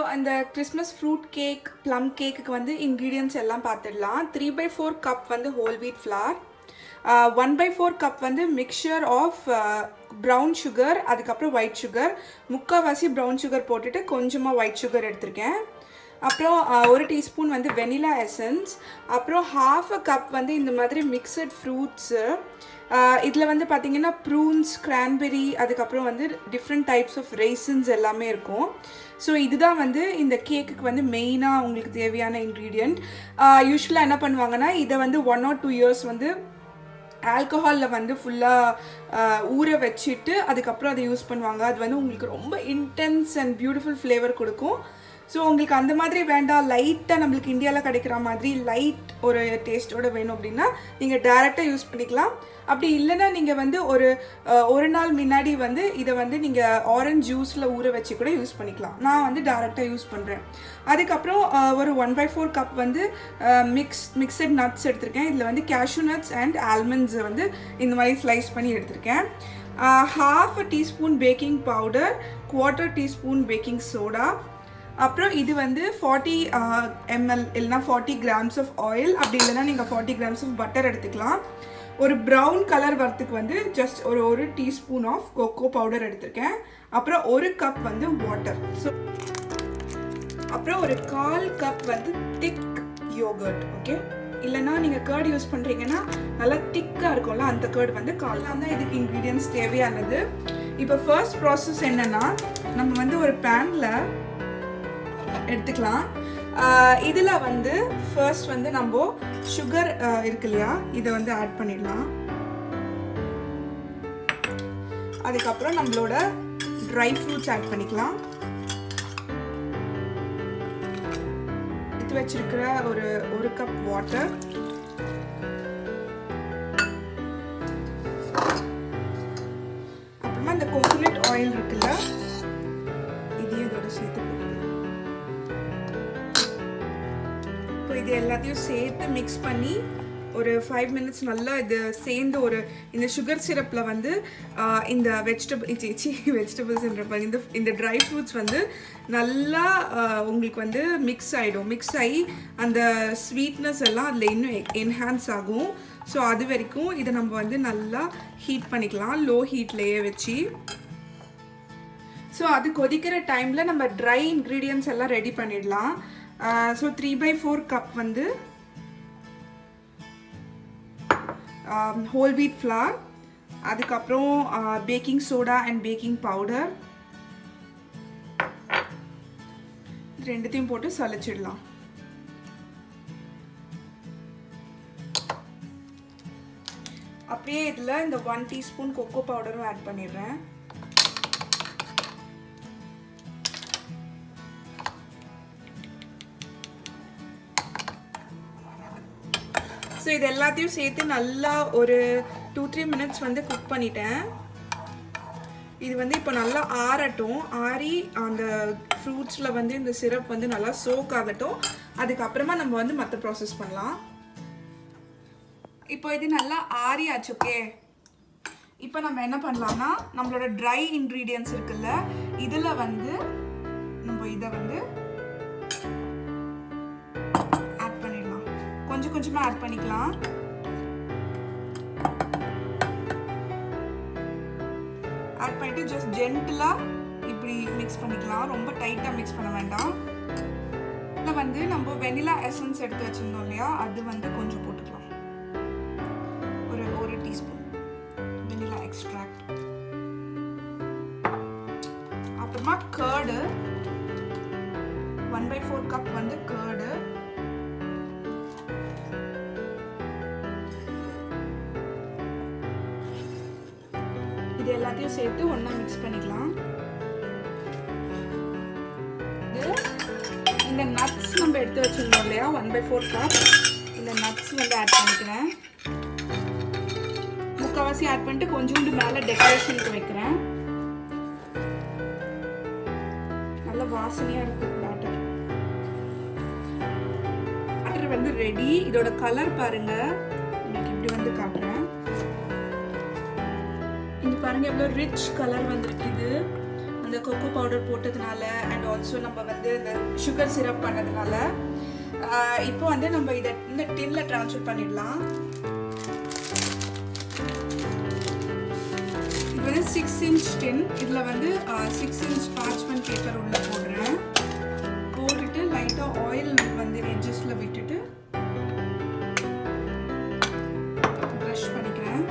அந்த Christmas fruit cake plum கேக்குக்கு வந்து இன்க்ரீடியன்ஸ் எல்லாம் பார்த்துடலாம் த்ரீ பை ஃபோர் கப் வந்து whole wheat flour one by four cup வந்து மிக்சர் ஆஃப் ப்ரௌன் சுகர் அதுக்கப்புறம் ஒயிட் சுகர் முக்கால்வாசி ப்ரௌன் சுகர் போட்டுட்டு கொஞ்சமாக ஒயிட் சுகர் எடுத்திருக்கேன் அப்புறம் அஹ், ஒரு டீஸ்பூன் வந்து வெனிலா எசன்ஸ் அப்புறம் ஹாஃப் அ கப் வந்து இந்த மாதிரி மிக்சட் ஃப்ரூட்ஸு இதில் வந்து பார்த்தீங்கன்னா ப்ரூன்ஸ் கிரான்பெரி அதுக்கப்புறம் வந்து டிஃப்ரெண்ட் டைப்ஸ் ஆஃப் ரேசன்ஸ் எல்லாமே இருக்கும் ஸோ இதுதான் வந்து இந்த கேக்குக்கு வந்து மெயினாக உங்களுக்கு தேவையான இன்க்ரீடியண்ட் யூஸ்வலாக என்ன பண்ணுவாங்கன்னா இதை வந்து ஒன் ஆர் டூ இயர்ஸ் வந்து ஆல்கஹாலில் வந்து ஃபுல்லாக ஊற வச்சுட்டு அதுக்கப்புறம் அதை யூஸ் பண்ணுவாங்க அது வந்து உங்களுக்கு ரொம்ப இன்டென்ஸ் அண்ட் பியூட்டிஃபுல் ஃப்ளேவர் கொடுக்கும் ஸோ உங்களுக்கு அந்த மாதிரி வேண்டாம் லைட்டாக நம்மளுக்கு இந்தியாவில் கிடைக்கிற மாதிரி லைட் ஒரு டேஸ்ட்டோட வேணும் அப்படின்னா நீங்கள் டேரெக்டாக யூஸ் பண்ணிக்கலாம் அப்படி இல்லைன்னா நீங்கள் வந்து ஒரு அஹ், ஒரு நாள் முன்னாடி வந்து இதை வந்து நீங்கள் ஆரஞ்ச் ஜூஸில் ஊற வச்சு கூட யூஸ் பண்ணிக்கலாம் நான் வந்து டேரெக்டாக யூஸ் பண்ணுறேன் அதுக்கப்புறம் அஹ், ஒரு ஒன் பை ஃபோர் கப் வந்து மிக்ஸ் மிக்சட் நட்ஸ் எடுத்திருக்கேன் இதில் வந்து கேஷ்யூ நட்ஸ் அண்ட் ஆல்மண்ட்ஸ் வந்து இந்த மாதிரி ஸ்லைஸ் பண்ணி எடுத்திருக்கேன் half teaspoon baking powder quarter teaspoon baking soda அப்புறம் இது வந்து ஃபார்ட்டி எம்எல் இல்லைனா ஃபார்ட்டி கிராம்ஸ் ஆஃப் ஆயில் அப்படி இல்லைன்னா நீங்கள் ஃபார்ட்டி கிராம்ஸ் ஆஃப் பட்டர் எடுத்துக்கலாம் ஒரு ப்ரௌன் கலர் வரத்துக்கு வந்து ஜஸ்ட் ஒரு ஒரு டீஸ்பூன் ஆஃப் கொக்கோ பவுடர் எடுத்திருக்கேன் அப்புறம் ஒரு கப் வந்து வாட்டர் ஸோ அப்புறம் ஒரு கால் கப் வந்து திக் யோகர்ட் ஓகே இல்லைன்னா நீங்கள் கேர்ட் யூஸ் பண்ணுறீங்கன்னா நல்லா திக்காக இருக்கும்ல அந்த கேர்ட் வந்து கால்லாம் தான் இதுக்கு இன்க்ரீடியன்ஸ் தேவையானது இப்போ ஃபர்ஸ்ட் ப்ராசஸ் என்னன்னா நம்ம வந்து ஒரு பேனில் எடுத்துக்கலாம் இதில் வந்து ஃபர்ஸ்ட் வந்து நம்ம சுகர் இருக்கு இல்லையா இதை வந்து ஆட் பண்ணிடலாம் அதுக்கப்புறம் நம்மளோட ட்ரை ஃப்ரூட்ஸ் ஆட் பண்ணிக்கலாம் எடுத்து வச்சிருக்கிற ஒரு ஒரு கப் வாட்டர் அப்புறமா இந்த கோகோனட் ஆயில் இருக்குல்ல இதையும் இதோட சேர்த்து போட்டுக்கலாம் இப்போ இது எல்லாத்தையும் சேர்த்து மிக்ஸ் பண்ணி ஒரு ஃபைவ் மினிட்ஸ் நல்லா இது சேர்ந்து ஒரு இந்த சுகர் சிரப்பில் வந்து ஆஹ், இந்த வெஜிடபிள் சி வெஜிடபிள்ஸ்ன்ற இந்த இந்த ட்ரை ஃப்ரூட்ஸ் வந்து நல்லா ஆஹ், உங்களுக்கு வந்து மிக்ஸ் ஆகிடும் மிக்ஸ் ஆகி அந்த ஸ்வீட்னஸ் எல்லாம் அதில் இன்னும் என்ஹான்ஸ் ஆகும் ஸோ அது வரைக்கும் இதை நம்ம வந்து நல்லா ஹீட் பண்ணிக்கலாம் லோ ஹீட்லேயே வச்சு ஸோ அது கொதிக்கிற டைமில் நம்ம ட்ரை இன்க்ரீடியன்ஸ் எல்லாம் ரெடி பண்ணிடலாம் so three by four cup வந்து ஹோல் வீட் ஃப்ளார் அதுக்கப்புறம் baking soda and baking powder ரெண்டுத்தையும் போட்டு சலிச்சிடலாம் அப்படியே இதில் இந்த ஒன் டீஸ்பூன் கொக்கோ பவுடரும் ஆட் பண்ணிடுறேன் ஸோ இது எல்லாத்தையும் சேர்த்து நல்லா ஒரு டூ த்ரீ மினிட்ஸ் வந்து குக் பண்ணிட்டேன் இது வந்து இப்போ நல்லா ஆறட்டும் ஆறி அந்த ஃப்ரூட்ஸில் வந்து இந்த சிரப் வந்து நல்லா சோக் ஆகட்டும் அதுக்கப்புறமா நம்ம வந்து மற்ற ப்ராசஸ் பண்ணலாம் இப்போ இது நல்லா ஆறியாச்சு ஓகே இப்போ நம்ம என்ன பண்ணலாம்னா நம்மளோட ட்ரை இன்க்ரீடியன்ஸ் இருக்குல்ல இதில் வந்து நம்ம இதை வந்து ஆட் பண்ணிடலாம் கொஞ்சம் கொஞ்சமாக ஆட் பண்ணிக்கலாம் ஆட் பண்ணிட்டு ஜஸ்ட் ஜென்டிலாக இப்படி மிக்ஸ் பண்ணிக்கலாம் ரொம்ப டைட்டாக மிக்ஸ் பண்ண வேண்டாம் இதில் வந்து நம்ம வெனிலா எசன்ஸ் எடுத்து வச்சுருந்தோம் இல்லையா அது வந்து கொஞ்சம் போட்டுக்கலாம் ஒரு ஒரு டீஸ்பூன் வெனிலா எக்ஸ்ட்ராக்ட் அப்புறமா curd one by four cup வந்து கேர்டு இது எல்லாத்தையும் சேர்த்து ஒன்றா மிக்ஸ் பண்ணிக்கலாம் இது இந்த நட்ஸ் நம்ம எடுத்து வச்சிருந்தோம் இல்லையா ஒன் பை ஃபோர் கப் இந்த நட்ஸ் வந்து ஆட் பண்ணிக்கிறேன் முக்கால்வாசி ஆட் பண்ணிட்டு கொஞ்சோண்டு மேலே டெக்கரேஷனுக்கு வைக்கிறேன் நல்ல வாசனையாக இருக்கு பேட்டர் பேட்டர் வந்து ரெடி இதோட கலர் பாருங்க உங்களுக்கு இப்படி வந்து காட்டுறேன் இங்க பாருங்க எவ்வளோ ரிச் கலர் வந்திருக்கு இது அந்த கொக்கோ பவுடர் போட்டதுனால அண்ட் ஆல்சோ நம்ம வந்து இந்த சுகர் சிரப் பண்ணதுனால ஆஹ் இப்போ வந்து நம்ம இதை இந்த டின்ல ட்ரான்ஸ்ஃபர் பண்ணிடலாம் இது வந்து சிக்ஸ் இன்ச் டின் இதில் வந்து சிக்ஸ் இன்ச் பார்ச்மெண்ட் பேப்பர் உள்ள போடுறேன் போட்டுட்டு லைட்டாக ஆயில் வந்து எட்ஜஸில் விட்டுட்டு ப்ரஷ் பண்ணிக்கிறேன்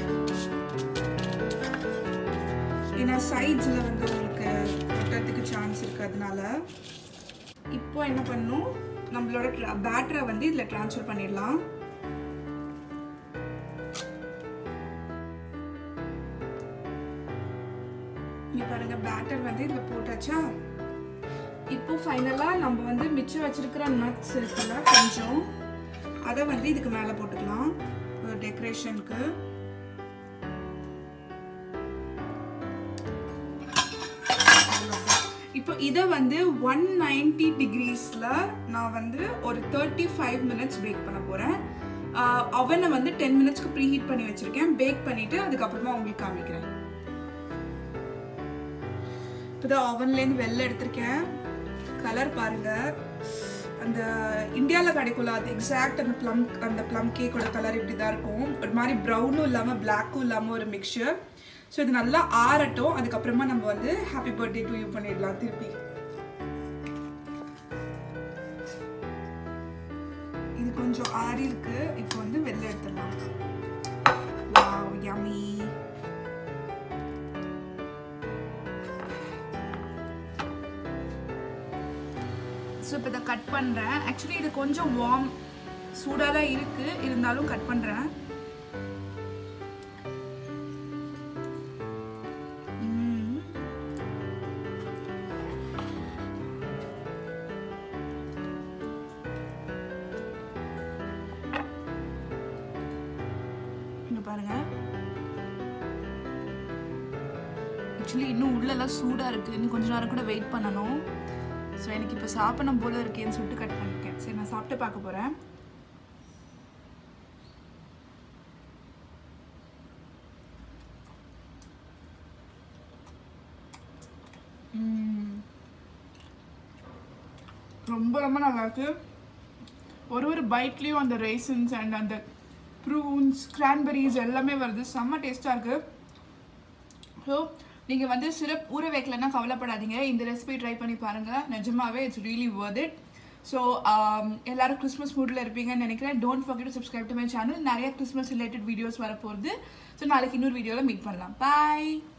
ஏன்னா சைட்ஸில் வந்து உங்களுக்கு ஒட்டுறதுக்கு சான்ஸ் இருக்கு அதனால இப்போ என்ன பண்ணும் நம்மளோட பேட்டரை வந்து இதில் ட்ரான்ஸ்ஃபர் பண்ணிடலாம் இங்கே பாருங்க பேட்டர் வந்து இதில் போட்டாச்சா இப்போ ஃபைனலாக நம்ம வந்து மிச்சம் வச்சிருக்கிற நட்ஸ் இருக்குல்ல கொஞ்சம் அதை வந்து இதுக்கு மேலே போட்டுக்கலாம் ஒரு டெக்கரேஷனுக்கு இப்போ இதை வந்து ஒன் நைன்டி டிகிரீஸில் நான் வந்து ஒரு தேர்ட்டி ஃபைவ் மினிட்ஸ் பேக் பண்ண போகிறேன் அவனை வந்து டென் மினிட்ஸ்க்கு ப்ரீ ஹீட் பண்ணி வச்சுருக்கேன் பேக் பண்ணிவிட்டு அதுக்கப்புறமா உங்களுக்கு காமிக்கிறேன் இப்போதான் அவன்லேருந்து வெளில எடுத்திருக்கேன் கலர் பாருங்க அந்த இந்தியாவில் கிடைக்கும்ல அது எக்ஸாக்ட் அந்த ப்ளம் அந்த ப்ளம் கேக்கோட கலர் இப்படி தான் இருக்கும் ஒரு மாதிரி ப்ரௌனும் இல்லாமல் பிளாக்கும் இல்லாமல் ஒரு மிக்சர் ஸோ இது நல்லா ஆறட்டும் அதுக்கப்புறமா நம்ம வந்து ஹாப்பி பர்த்டே டு யூ பண்ணிடலாம் திருப்பி இது கொஞ்சம் ஆறி இருக்கு இப்போ வந்து வெளில எடுத்துடலாம் வாவ் யம்மி ஸோ இப்போ இதை கட் பண்ணுறேன் ஆக்சுவலி இது கொஞ்சம் வார்ம் சூடாக தான் இருக்குது இருந்தாலும் கட் பண்ணுறேன் இங்க பாருங்க ஆக்சுவலி இன்னும் உள்ளெல்லாம் சூடாக இருக்குது இன்னும் கொஞ்ச நேரம் கூட வெயிட் பண்ணணும் ஸோ எனக்கு இப்போ சாப்பிடணும் போல இருக்கேன்னு சொல்லிட்டு கட் பண்ணிருக்கேன் சரி நான் சாப்பிட்டு பார்க்க போகிறேன் ரொம்ப ரொம்ப நல்லா இருக்கு ஒரு ஒரு பைட்லேயும் அந்த ரைசன்ஸ் அண்ட் அந்த ப்ரூன்ஸ் கிரான்பெரிஸ் எல்லாமே வருது செம்ம டேஸ்ட்டாக இருக்குது ஸோ நீங்கள் வந்து சிரப் ஊற வைக்கலன்னா கவலைப்படாதீங்க இந்த ரெசிபி ட்ரை பண்ணி பாருங்கள் நிஜமாவே it's really worth it so எல்லாரும் கிறிஸ்மஸ் மூடில் இருப்பீங்கன்னு நினைக்கிறேன் don't forget to subscribe to my channel நிறைய கிறிஸ்மஸ் ரிலேட்டட் வீடியோஸ் வரப்போகுது ஸோ நாளைக்கு இன்னொரு வீடியோவில் மீட் பண்ணலாம் பாய்